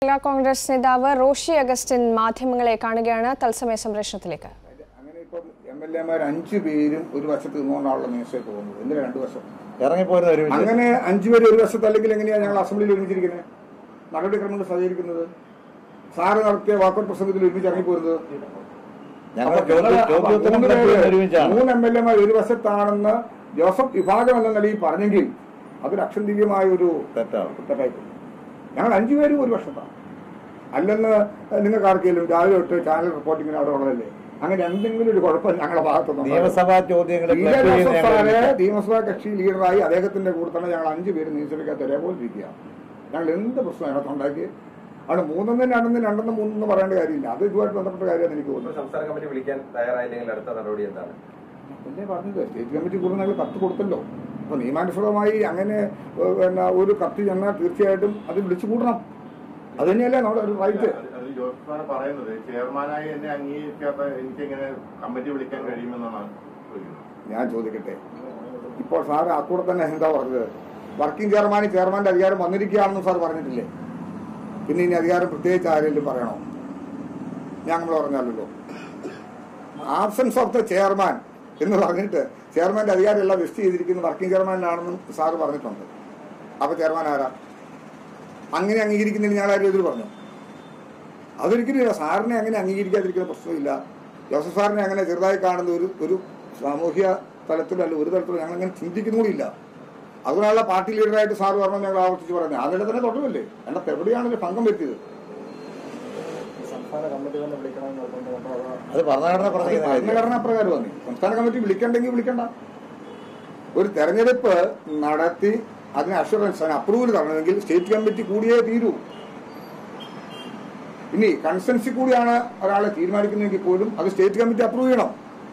കേരള കോൺഗ്രസ് നേതാവ് റോഷി അഗസ്റ്റിൻ മാധ്യമങ്ങളെ കാണുകയാണ് തത്സമയ സംപ്രേഷണത്തിലേക്ക് അങ്ങനെ ഇപ്പം എം എൽ എമാർ അഞ്ചു പേരും ഒരു വശത്ത് നിന്നുകൊണ്ടാണല്ലോ നിയമസഭയിൽ പോകുന്നത് എന്തിനാ രണ്ടു വശം ഇറങ്ങിപ്പോരുന്ന ഒരുമിച്ച് അങ്ങനെ അഞ്ചു പേര് ഒരു വശത്ത് അല്ലെങ്കിൽ എങ്ങനെയാ ഞങ്ങൾ അസംബ്ലിയിൽ ഒരുമിച്ചിരിക്കുന്നത് നടപടിക്രമങ്ങൾ സഹകരിക്കുന്നത് സാറ് നടത്തിയ വാക്കൗട്ട് പ്രസംഗത്തിൽ ഒരുമിച്ച് ഇറങ്ങിപ്പോരുന്നത് ഞങ്ങൾ അപ്പൊ ഞങ്ങള് ചോദ്യോത്തരം മൂന്ന് പേര് ഒരുമിച്ചാണ് മൂന്ന് എം എൽ എമാർ ഒരു വശത്താണെന്ന് ജോസഫ് വിഭാഗം എന്ന നിലയിൽ പറഞ്ഞെങ്കിൽ അതൊരു അക്ഷന്തികമായ ഒരു തെറ്റാണ് തെറ്റായിപ്പോയി ഞങ്ങൾ അഞ്ചുപേരും ഒരു വർഷത്താണ് അല്ലെന്ന് നിങ്ങൾക്ക് ആർക്കെങ്കിലും രാവിലെ തൊട്ട് ചാനൽ റിപ്പോർട്ടിങ്ങിന് അവിടെ ഉള്ളതല്ലേ അങ്ങനെ എന്തെങ്കിലും ഒരു കുഴപ്പം ഞങ്ങളുടെ ഭാഗത്തുനിന്ന് നിയമസഭാ ചോദ്യങ്ങൾ പി. ക്ലബ് ജെ ചെയ്യുന്ന ജോസഫ് ഞങ്ങൾ സാറെ നിയമസഭാ കക്ഷി ലീഡറായി അദ്ദേഹത്തിന്റെ കൂടെ തന്നെ ഞങ്ങൾ അഞ്ചു പേര് നിയമസഭയ്ക്കകത്ത് ഒരേപോലെ ഇരിക്കുക ഞങ്ങൾ എന്ത് പ്രശ്നം അതിനകത്ത് ഉണ്ടാക്കി അവിടെ മൂന്നെന്നും രണ്ടെന്നും രണ്ടെന്നും മൂന്നെന്നും പറയേണ്ട കാര്യമില്ല അത് ഇതുമായിട്ട് ബന്ധപ്പെട്ട കാര്യമാണ് എനിക്ക് ഇപ്പോൾ തോന്നുന്നത് സംസ്ഥാന കമ്മിറ്റി വിളിക്കാൻ തയ്യാറായില്ലെങ്കിൽ അടുത്ത നടപടി എന്താണ് അല്ലേ പറഞ്ഞത് സ്റ്റേറ്റ് കമ്മിറ്റി കൂടുതൽ ഞങ്ങൾ കത്ത് കൊടുത്തല്ലോ അപ്പൊ നിയമാനുസൃതമായി അങ്ങനെ ഏഹ്, പിന്നെ ഒരു കത്ത് ചെന്നാൽ തീർച്ചയായിട്ടും അത് വിളിച്ചു കൂടണം അത് തന്നെയല്ലേ നമ്മുടെ ഒരു റൈറ്റ് അത് അത് ജോസഫാണ് പറയുന്നത് ചെയർമാനായി എന്നെ അംഗീകരിക്കാത്ത എനിക്ക് എങ്ങനെ കമ്മിറ്റി വിളിക്കാൻ കഴിയുമെന്നാണ് ചോദിക്കുന്നത് ഞാൻ ചോദിക്കട്ടെ ഇപ്പോൾ സാറ് ആ കൂടെ തന്നെ എന്താ പറഞ്ഞത് വർക്കിംഗ് ചെയർമാൻ ചെയർമാന്റെ അധികാരം വന്നിരിക്കുകയാണെന്ന് സാർ പറഞ്ഞിട്ടില്ലേ പിന്നെ ഇനി അധികാരം പ്രത്യേകിച്ച് ആരെങ്കിലും പറയണോ ഞാൻ നമ്മൾ പറഞ്ഞല്ലോ ആബ്സെൻസ് ഓഫ് ദ ചെയർമാൻ എന്ന് പറഞ്ഞിട്ട് ചെയർമാന്റെ അധികാരം എല്ലാം വെസ്റ്റ് ചെയ്തിരിക്കുന്ന വർക്കിംഗ് ചെയർമാനിലാണെന്നും സാറ് പറഞ്ഞിട്ടുണ്ട് അപ്പൊ ചെയർമാൻ ആരാ അങ്ങനെ അംഗീകരിക്കുന്നില്ല ഞങ്ങൾ ആരും എതിർ പറഞ്ഞു അതൊരിക്കലും ഇല്ല സാറിനെ അങ്ങനെ അംഗീകരിക്കാതിരിക്കുന്ന പ്രശ്നമില്ല ജോസഫ് സാറിനെ അങ്ങനെ ചെറുതായി കാണുന്ന ഒരു ഒരു സാമൂഹ്യ തലത്തിലോ അല്ല ഒരു തലത്തിലോ ഞങ്ങൾ അങ്ങനെ ചിന്തിക്കുന്നുകൂടിയില്ല അതുകൊണ്ടുള്ള പാർട്ടി ലീഡറായിട്ട് സാറ് പറഞ്ഞു ഞങ്ങൾ ആവർത്തിച്ച് പറയുന്നത് അതിനിടെ തന്നെ തുടരുമല്ലേ എന്നിട്ട് എവിടെയാണ് ഇതിൽ ഭംഗം പറ്റിയത് അത് ഭരണഘടന പറഞ്ഞിരിക്കുന്ന കാര്യം ഭരണഘടനാ പ്രകാരം വന്നി സംസ്ഥാന കമ്മിറ്റി വിളിക്കണ്ടെങ്കിൽ വിളിക്കണ്ട ഒരു തെരഞ്ഞെടുപ്പ് നടത്തി അതിന് അഷുറൻസ് അതിന് അപ്രൂവൽ തരണമെങ്കിൽ സ്റ്റേറ്റ് കമ്മിറ്റി കൂടിയേ തീരൂ ഇനി കൺസൻസി കൂടിയാണ് ഒരാളെ തീരുമാനിക്കുന്നതെങ്കിൽ പോലും അത് സ്റ്റേറ്റ് കമ്മിറ്റി അപ്രൂവ് ചെയ്യണം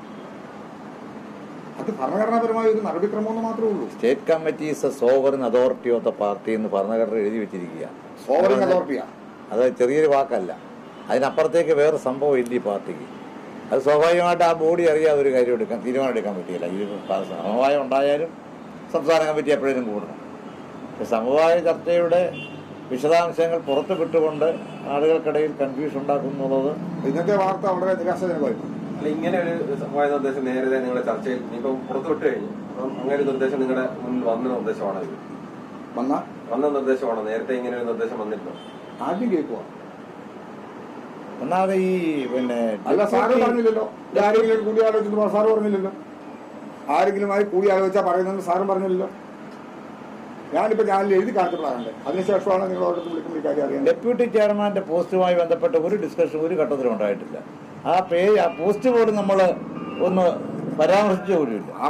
അത് ഭരണഘടനാപരമായ ഒരു നടപടിക്രമമെന്ന് മാത്രമേ ഉള്ളൂ state committee is a sovereign authority of the party എന്ന് ഭരണഘടന എഴുതി വെച്ചിരിക്കുക സോവറിംഗ് അതോറിറ്റിയാ അത് ചെറിയൊരു വാക്കല്ല അതിനപ്പുറത്തേക്ക് വേറെ സംഭവം ഇല്ല ഈ പാർട്ടിക്ക് അത് സ്വാഭാവികമായിട്ട് ആ ബോഡി അറിയാതെ ഒരു കാര്യം എടുക്കാൻ തീരുമാനം എടുക്കാൻ പറ്റിയില്ല ഈ സമവായം ഉണ്ടായാലും സംസ്ഥാന കമ്മിറ്റി എപ്പോഴേലും കൂടണം പക്ഷെ സമവായ ചർച്ചയുടെ വിശദാംശങ്ങൾ പുറത്തു വിട്ടുകൊണ്ട് ആളുകൾക്കിടയിൽ കൺഫ്യൂഷൻ ഉണ്ടാക്കുന്നുള്ളത് ഇന്നത്തെ വാർത്ത വളരെ നിരാശാജനകമായിരുന്നു അല്ല ഇങ്ങനെ ഒരു സമവായ നിർദ്ദേശം നേരത്തെ നിങ്ങളുടെ ചർച്ചയിൽ ഇപ്പം പുറത്തു വിട്ട് കഴിഞ്ഞു അപ്പം അങ്ങനെ ഒരു നിർദ്ദേശം നിങ്ങളുടെ മുന്നിൽ വന്ന നിർദ്ദേശമാണോ ഇത് വന്ന വന്ന നിർദ്ദേശമാണോ നേരത്തെ ഇങ്ങനെ ഒരു നിർദ്ദേശം വന്നിരുന്നോ ആദ്യം കേൾക്കുക ഒന്നാമത് ഈ പിന്നെ അല്ല സാറ് ഡെപ്യൂട്ടി- പറഞ്ഞില്ലല്ലോ ആരെങ്കിലും കൂടിയാലോചിച്ചു സാറ് പറഞ്ഞില്ലല്ലോ ആരെങ്കിലുമായി കൂടിയാലോചിച്ചാൽ പറയുന്നത് സാറും പറഞ്ഞില്ലല്ലോ ഞാനിപ്പോ ചാനലിൽ എഴുതി കാണിച്ചപ്പോഴാണ് അതിനുശേഷമാണ് നിങ്ങൾ ഓരോരുത്തർ വിളിക്കുമ്പോൾ ഈ കാര്യം അറിയാൻ ഡെപ്യൂട്ടി ചെയർമാന്റെ പോസ്റ്റുമായി ബന്ധപ്പെട്ട ഒരു ഡിസ്കഷൻ ഒരു ഘട്ടത്തിലും ഉണ്ടായിട്ടില്ല ആ പേ ആ പോസ്റ്റ് പോലും നമ്മൾ ഒന്ന് പരാമർശിച്ച പോലുമില്ല